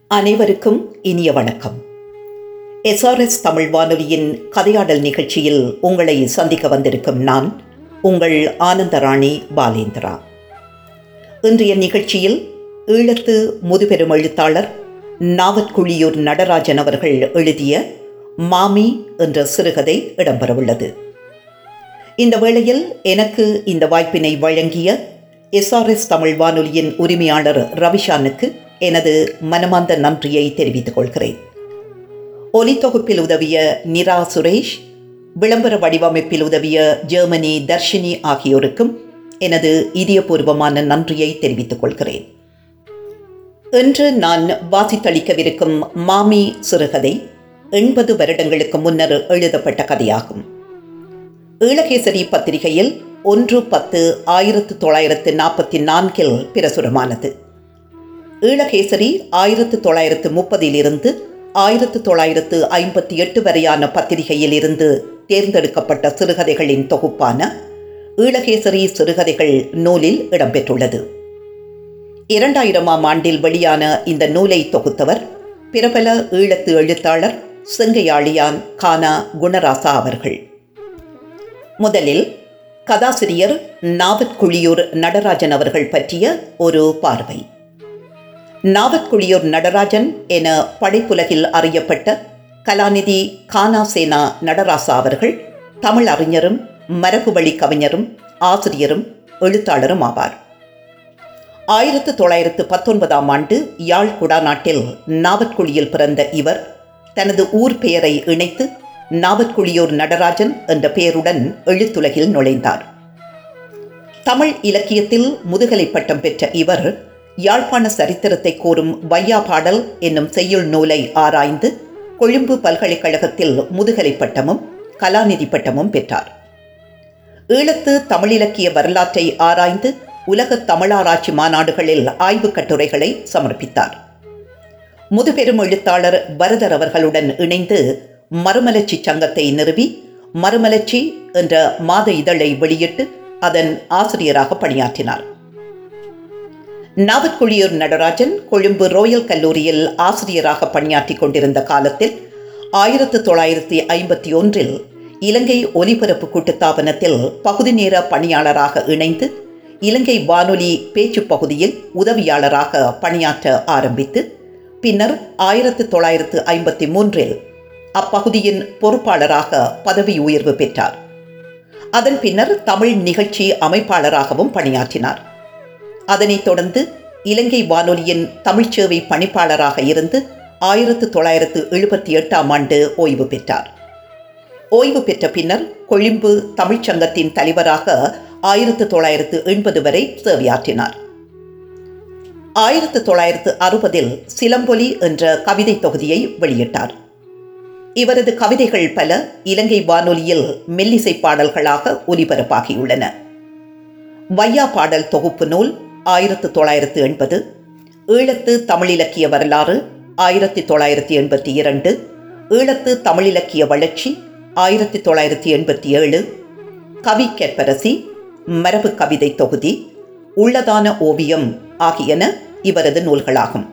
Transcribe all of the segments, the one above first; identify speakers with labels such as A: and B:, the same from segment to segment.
A: அனைவருக்கும் இனிய வணக்கம் எஸ்ஆர்எஸ் தமிழ் வானொலியின் கதையாடல் நிகழ்ச்சியில் உங்களை சந்திக்க வந்திருக்கும் நான் உங்கள் ஆனந்தராணி பாலேந்திரா இன்றைய நிகழ்ச்சியில் ஈழத்து முதுபெரும் எழுத்தாளர் நாவற்குழியூர் நடராஜன் அவர்கள் எழுதிய மாமி என்ற சிறுகதை இடம்பெறவுள்ளது இந்த வேளையில் எனக்கு இந்த வாய்ப்பினை வழங்கிய எஸ்ஆர்எஸ் தமிழ் வானொலியின் உரிமையாளர் ரவிஷானுக்கு எனது மனமார்ந்த நன்றியை தெரிவித்துக் கொள்கிறேன் ஒலித்தொகுப்பில் உதவிய நிரா சுரேஷ் விளம்பர வடிவமைப்பில் உதவிய ஜெர்மனி தர்ஷினி ஆகியோருக்கும் எனது இதயபூர்வமான நன்றியை தெரிவித்துக் கொள்கிறேன் இன்று நான் வாசித்தளிக்கவிருக்கும் மாமி சிறுகதை எண்பது வருடங்களுக்கு முன்னர் எழுதப்பட்ட கதையாகும் ஈழகேசரி பத்திரிகையில் ஒன்று பத்து ஆயிரத்து தொள்ளாயிரத்து நாற்பத்தி நான்கில் பிரசுரமானது ஈழகேசரி ஆயிரத்து தொள்ளாயிரத்து முப்பதிலிருந்து ஆயிரத்து தொள்ளாயிரத்து ஐம்பத்தி எட்டு வரையான பத்திரிகையில் இருந்து தேர்ந்தெடுக்கப்பட்ட சிறுகதைகளின் தொகுப்பான ஈழகேசரி சிறுகதைகள் நூலில் இடம்பெற்றுள்ளது இரண்டாயிரமாம் ஆண்டில் வெளியான இந்த நூலை தொகுத்தவர் பிரபல ஈழத்து எழுத்தாளர் செங்கையாளியான் கானா குணராசா அவர்கள் முதலில் கதாசிரியர் நாவற்குழியூர் நடராஜன் அவர்கள் பற்றிய ஒரு பார்வை நாவற்குழியூர் நடராஜன் என படைப்புலகில் அறியப்பட்ட கலாநிதி கானாசேனா நடராசா அவர்கள் தமிழ் அறிஞரும் மரபுவழி கவிஞரும் ஆசிரியரும் எழுத்தாளரும் ஆவார் ஆயிரத்து தொள்ளாயிரத்து பத்தொன்பதாம் ஆண்டு யாழ் குடாநாட்டில் நாவற்குழியில் பிறந்த இவர் தனது ஊர் பெயரை இணைத்து நாவற்குழியூர் நடராஜன் என்ற பெயருடன் எழுத்துலகில் நுழைந்தார் தமிழ் இலக்கியத்தில் முதுகலை பட்டம் பெற்ற இவர் யாழ்ப்பாண சரித்திரத்தை கூறும் வையா பாடல் என்னும் செய்யுள் நூலை ஆராய்ந்து கொழும்பு பல்கலைக்கழகத்தில் முதுகலை பட்டமும் கலாநிதி பட்டமும் பெற்றார் ஈழத்து தமிழிலக்கிய வரலாற்றை ஆராய்ந்து உலக தமிழாராய்ச்சி மாநாடுகளில் ஆய்வுக் கட்டுரைகளை சமர்ப்பித்தார் முதுபெரும் எழுத்தாளர் பரதர் அவர்களுடன் இணைந்து மறுமலர்ச்சி சங்கத்தை நிறுவி மறுமலர்ச்சி என்ற மாத இதழை வெளியிட்டு அதன் ஆசிரியராக பணியாற்றினார் நாவற்குழியூர் நடராஜன் கொழும்பு ரோயல் கல்லூரியில் ஆசிரியராக பணியாற்றிக் கொண்டிருந்த காலத்தில் ஆயிரத்து தொள்ளாயிரத்தி ஐம்பத்தி ஒன்றில் இலங்கை ஒலிபரப்பு கூட்டுத்தாபனத்தில் பகுதி நேர பணியாளராக இணைந்து இலங்கை வானொலி பேச்சு பகுதியில் உதவியாளராக பணியாற்ற ஆரம்பித்து பின்னர் ஆயிரத்து தொள்ளாயிரத்து ஐம்பத்தி மூன்றில் அப்பகுதியின் பொறுப்பாளராக பதவி உயர்வு பெற்றார் அதன் பின்னர் தமிழ் நிகழ்ச்சி அமைப்பாளராகவும் பணியாற்றினார் அதனைத் தொடர்ந்து இலங்கை வானொலியின் தமிழ்ச்சேவை பணிப்பாளராக இருந்து ஆயிரத்து தொள்ளாயிரத்து எழுபத்தி எட்டாம் ஆண்டு ஓய்வு பெற்றார் ஓய்வு பெற்ற பின்னர் கொழும்பு தமிழ்ச்சங்கத்தின் தலைவராக ஆயிரத்து தொள்ளாயிரத்து எண்பது வரை சேவையாற்றினார் ஆயிரத்து தொள்ளாயிரத்து அறுபதில் சிலம்பொலி என்ற கவிதை தொகுதியை வெளியிட்டார் இவரது கவிதைகள் பல இலங்கை வானொலியில் மெல்லிசை பாடல்களாக ஒலிபரப்பாகியுள்ளன வையா பாடல் தொகுப்பு நூல் ஆயிரத்து தொள்ளாயிரத்து எண்பது ஈழத்து தமிழிலக்கிய வரலாறு ஆயிரத்தி தொள்ளாயிரத்தி எண்பத்தி இரண்டு ஈழத்து தமிழிலக்கிய வளர்ச்சி ஆயிரத்தி தொள்ளாயிரத்தி எண்பத்தி ஏழு கவி கெற்பரசி மரபு கவிதை தொகுதி உள்ளதான ஓவியம் ஆகியன இவரது நூல்களாகும்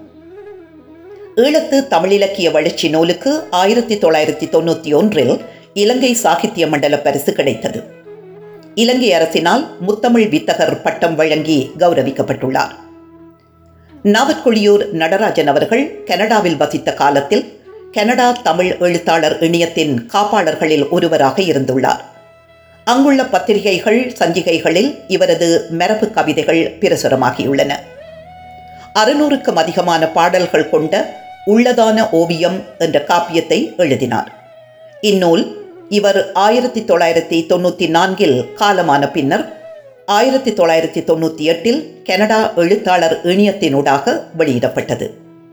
A: ஈழத்து தமிழிலக்கிய வளர்ச்சி நூலுக்கு ஆயிரத்தி தொள்ளாயிரத்தி தொண்ணூற்றி ஒன்றில் இலங்கை சாகித்ய மண்டல பரிசு கிடைத்தது இலங்கை அரசினால் முத்தமிழ் வித்தகர் பட்டம் வழங்கி கௌரவிக்கப்பட்டுள்ளார் நாவற்குழியூர் நடராஜன் அவர்கள் கனடாவில் வசித்த காலத்தில் கனடா தமிழ் எழுத்தாளர் இணையத்தின் காப்பாளர்களில் ஒருவராக இருந்துள்ளார் அங்குள்ள பத்திரிகைகள் சஞ்சிகைகளில் இவரது மரபு கவிதைகள் பிரசுரமாகியுள்ளன அறுநூறுக்கும் அதிகமான பாடல்கள் கொண்ட உள்ளதான ஓவியம் என்ற காப்பியத்தை எழுதினார் இந்நூல் இவர் ஆயிரத்தி தொள்ளாயிரத்தி தொண்ணூற்றி நான்கில் காலமான பின்னர் ஆயிரத்தி தொள்ளாயிரத்தி தொண்ணூற்றி எட்டில் கனடா எழுத்தாளர் இணையத்தினூடாக வெளியிடப்பட்டது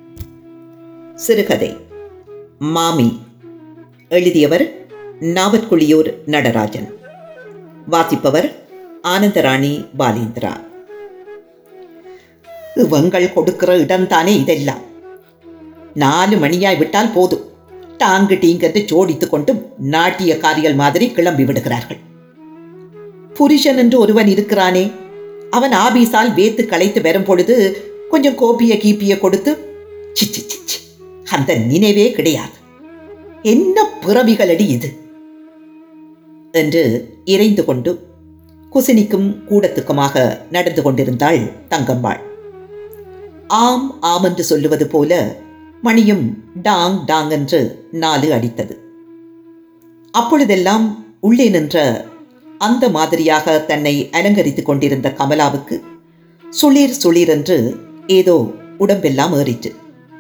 A: சிறுகதை மாமி எழுதியவர் நாவற்குழியூர் நடராஜன் வாசிப்பவர் ஆனந்தராணி பாலேந்திரா இவங்கள் கொடுக்கிற இடம்தானே இதெல்லாம் நாலு மணியாய் விட்டால் போதும் டாங்கு டீங்கென்று ஜோடித்து கொண்டு நாட்டியக்காரிகள் மாதிரி கிளம்பி விடுகிறார்கள் புருஷன் என்று ஒருவன் இருக்கிறானே அவன் ஆபீஸால் வேத்து களைத்து வரும் பொழுது கொஞ்சம் கோப்பிய கீப்பிய கொடுத்து சி சி சி சி அந்த நினைவே கிடையாது என்ன பிறவிகளடி இது என்று இறைந்து கொண்டு குசினிக்கும் கூடத்துக்குமாக நடந்து கொண்டிருந்தாள் தங்கம்மாள் ஆம் ஆம் என்று சொல்லுவது போல மணியும் டாங் டாங் என்று நாலு அடித்தது அப்பொழுதெல்லாம் உள்ளே நின்ற அந்த மாதிரியாக தன்னை அலங்கரித்துக் கொண்டிருந்த கமலாவுக்கு சுளீர் சுளீர் என்று ஏதோ உடம்பெல்லாம் ஏறிற்று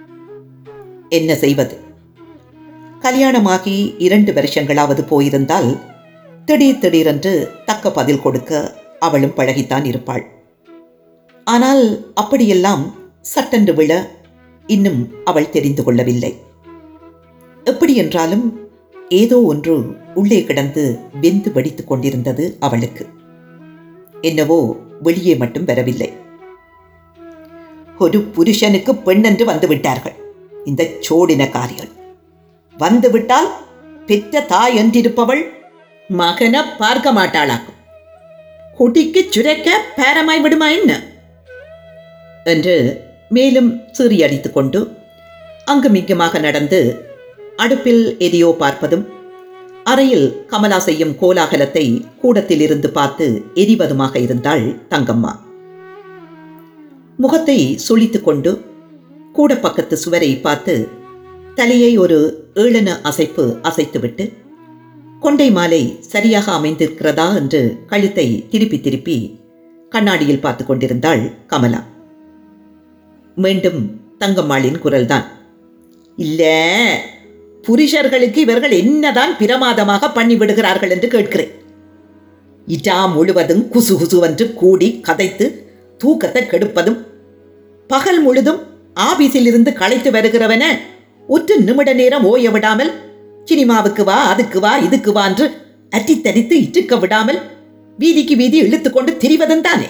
A: என்ன செய்வது கல்யாணமாகி இரண்டு வருஷங்களாவது போயிருந்தால் திடீர் திடீரென்று தக்க பதில் கொடுக்க அவளும் பழகித்தான் இருப்பாள் ஆனால் அப்படியெல்லாம் சட்டென்று விழ இன்னும் அவள் தெரிந்து கொள்ளவில்லை எப்படி என்றாலும் ஏதோ ஒன்று உள்ளே கிடந்து வெந்து வெடித்துக் கொண்டிருந்தது அவளுக்கு என்னவோ வெளியே மட்டும் வரவில்லை ஒரு புருஷனுக்கு பெண் என்று வந்து விட்டார்கள் இந்த சோடினக்காரிகள் வந்துவிட்டால் பெற்ற தாய் என்றிருப்பவள் மகனை பார்க்க மாட்டாளாக்கும் குட்டிக்கு சுரைக்க பேரமாய் விடுமா என்ன என்று மேலும் சீறியடித்துக் கொண்டு அங்குமிங்குமாக நடந்து அடுப்பில் எதையோ பார்ப்பதும் அறையில் கமலா செய்யும் கோலாகலத்தை கூடத்தில் இருந்து பார்த்து எரிவதுமாக இருந்தாள் தங்கம்மா முகத்தை சுளித்துக் கொண்டு கூட பக்கத்து சுவரை பார்த்து தலையை ஒரு ஏளன அசைப்பு அசைத்துவிட்டு கொண்டை மாலை சரியாக அமைந்திருக்கிறதா என்று கழுத்தை திருப்பி திருப்பி கண்ணாடியில் பார்த்து கொண்டிருந்தாள் கமலா மீண்டும் தங்கம்மாளின் குரல்தான் இல்ல புருஷர்களுக்கு இவர்கள் என்னதான் பிரமாதமாக பண்ணி விடுகிறார்கள் என்று கேட்கிறேன் இடா முழுவதும் குசு குசுவென்று கூடி கதைத்து தூக்கத்தை கெடுப்பதும் பகல் முழுதும் ஆபீஸில் இருந்து களைத்து வருகிறவன ஒற்று நிமிட நேரம் ஓய விடாமல் சினிமாவுக்கு வா அதுக்கு வா இதுக்கு வா என்று அற்றித்தடித்து இட்டுக்க விடாமல் வீதிக்கு வீதி இழுத்துக்கொண்டு திரிவதும் தானே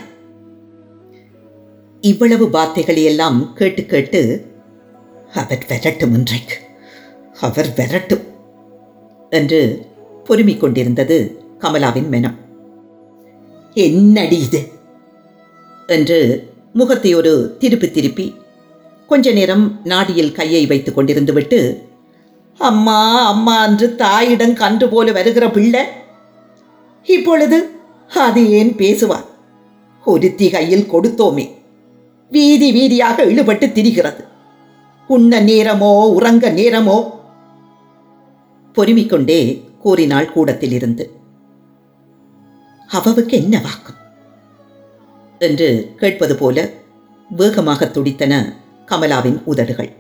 A: இவ்வளவு வார்த்தைகளை எல்லாம் கேட்டு கேட்டு அவர் விரட்டும் இன்றைக்கு அவர் விரட்டும் என்று பொறுமிக் கொண்டிருந்தது கமலாவின் மனம் என்னடி இது என்று முகத்தை ஒரு திருப்பி திருப்பி கொஞ்ச நேரம் நாடியில் கையை வைத்துக் கொண்டிருந்து விட்டு அம்மா அம்மா என்று தாயிடம் கன்று போல வருகிற பிள்ளை இப்பொழுது அது ஏன் பேசுவார் ஒருத்தி கையில் கொடுத்தோமே வீதி வீதியாக இழுபட்டு திரிகிறது உண்ண நேரமோ உறங்க நேரமோ பொறுமிக் கொண்டே கூறினாள் கூடத்தில் இருந்து அவவுக்கு என்ன வாக்கம் என்று கேட்பது போல வேகமாக துடித்தன கமலாவின் உதடுகள்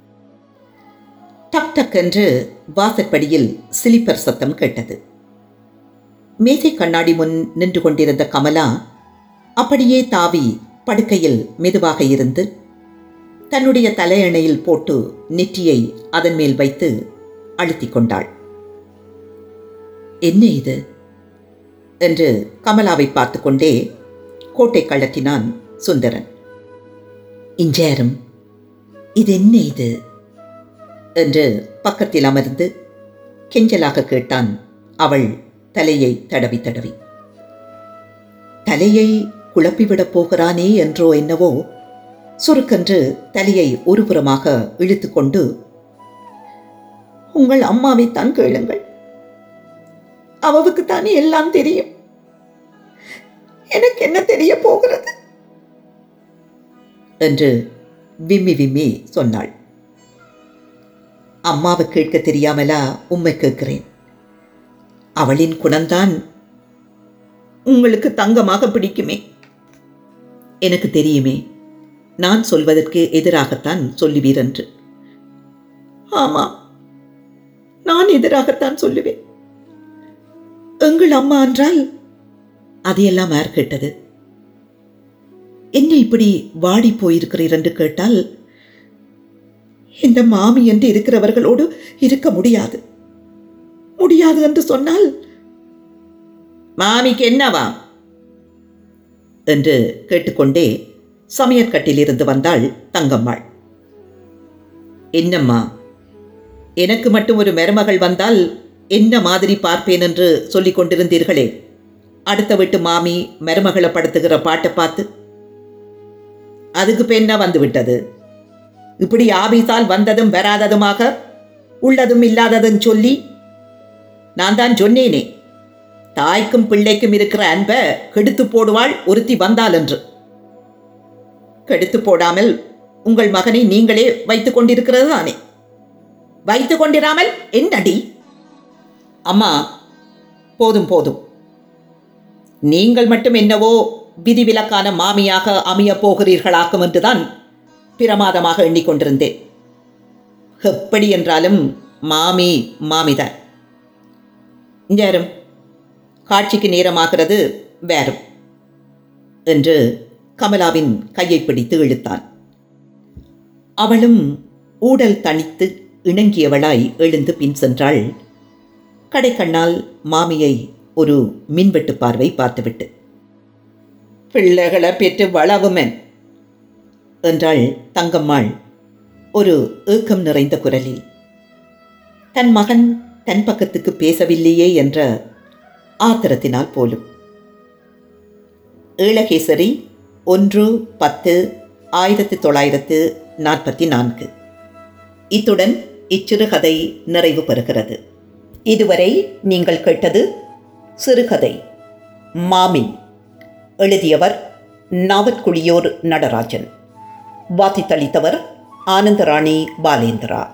A: டக் டக் என்று வாசற்படியில் சிலிப்பர் சத்தம் கேட்டது மேசை கண்ணாடி முன் நின்று கொண்டிருந்த கமலா அப்படியே தாவி படுக்கையில் மெதுவாக இருந்து தன்னுடைய தலையணையில் போட்டு நெற்றியை அதன் மேல் வைத்து அழுத்திக் கொண்டாள் என்ன இது என்று கமலாவை பார்த்து கொண்டே கோட்டை கழற்றினான் சுந்தரன் இஞ்சேரும் இது என்ன இது என்று பக்கத்தில் அமர்ந்து கெஞ்சலாக கேட்டான் அவள் தலையை தடவி தடவி தலையை குழப்பிவிடப் போகிறானே என்றோ என்னவோ சுருக்கென்று தலையை ஒருபுறமாக இழுத்துக்கொண்டு உங்கள் அம்மாவைத்தான் கேளுங்கள் அவவுக்குத்தானே எல்லாம் தெரியும் எனக்கு என்ன தெரிய போகிறது என்று விம்மி விம்மி சொன்னாள் அம்மாவை கேட்க தெரியாமலா உம்மை கேட்கிறேன் அவளின் குணம்தான் உங்களுக்கு தங்கமாக பிடிக்குமே எனக்கு தெரியுமே நான் சொல்வதற்கு எதிராகத்தான் சொல்லுவீர் என்று ஆமாம் நான் எதிராகத்தான் சொல்லுவேன் எங்கள் அம்மா என்றால் அதையெல்லாம் யார் கேட்டது என்ன இப்படி வாடி போயிருக்கிறீர் என்று கேட்டால் இந்த மாமி என்று இருக்கிறவர்களோடு இருக்க முடியாது முடியாது என்று சொன்னால் மாமிக்கு என்னவா என்று கேட்டுக்கொண்டே சமையற்கட்டிலிருந்து வந்தாள் தங்கம்மாள் என்னம்மா எனக்கு மட்டும் ஒரு மருமகள் வந்தால் என்ன மாதிரி பார்ப்பேன் என்று சொல்லிக் கொண்டிருந்தீர்களே அடுத்த வீட்டு மாமி மருமகளை படுத்துகிற பாட்டை பார்த்து அதுக்கு பெண்ணா வந்து விட்டது இப்படி ஆபீஸால் வந்ததும் வராததுமாக உள்ளதும் இல்லாததும் சொல்லி நான் தான் சொன்னேனே தாய்க்கும் பிள்ளைக்கும் இருக்கிற அன்பை கெடுத்து போடுவாள் ஒருத்தி வந்தால் என்று கெடுத்து போடாமல் உங்கள் மகனை நீங்களே வைத்துக் கொண்டிருக்கிறது தானே வைத்துக் கொண்டிராமல் என்னடி அம்மா போதும் போதும் நீங்கள் மட்டும் என்னவோ விதிவிலக்கான மாமியாக அமையப் போகிறீர்களாக்கும் என்றுதான் பிரமாதமாக எண்ணிக்கொண்டிருந்தேன் எப்படி என்றாலும் மாமி மாமிதான் நேரம் காட்சிக்கு நேரமாகிறது வேறும் என்று கமலாவின் கையை பிடித்து இழுத்தான் அவளும் ஊடல் தனித்து இணங்கியவளாய் எழுந்து பின் சென்றாள் கடைக்கண்ணால் மாமியை ஒரு மின்வெட்டு பார்வை பார்த்துவிட்டு பிள்ளைகளை பெற்று வளவுமென் என்றாள் தங்கம்மாள் ஒரு ஏக்கம் நிறைந்த குரலில் தன் மகன் தன் பக்கத்துக்கு பேசவில்லையே என்ற ஆத்திரத்தினால் போலும் ஈழகேசரி ஒன்று பத்து ஆயிரத்தி தொள்ளாயிரத்து நாற்பத்தி நான்கு இத்துடன் இச்சிறுகதை நிறைவு பெறுகிறது இதுவரை நீங்கள் கேட்டது சிறுகதை மாமி எழுதியவர் நாவற்குழியோர் நடராஜன் வாசித்தளித்தவர் ஆனந்தராணி பாலேந்திரா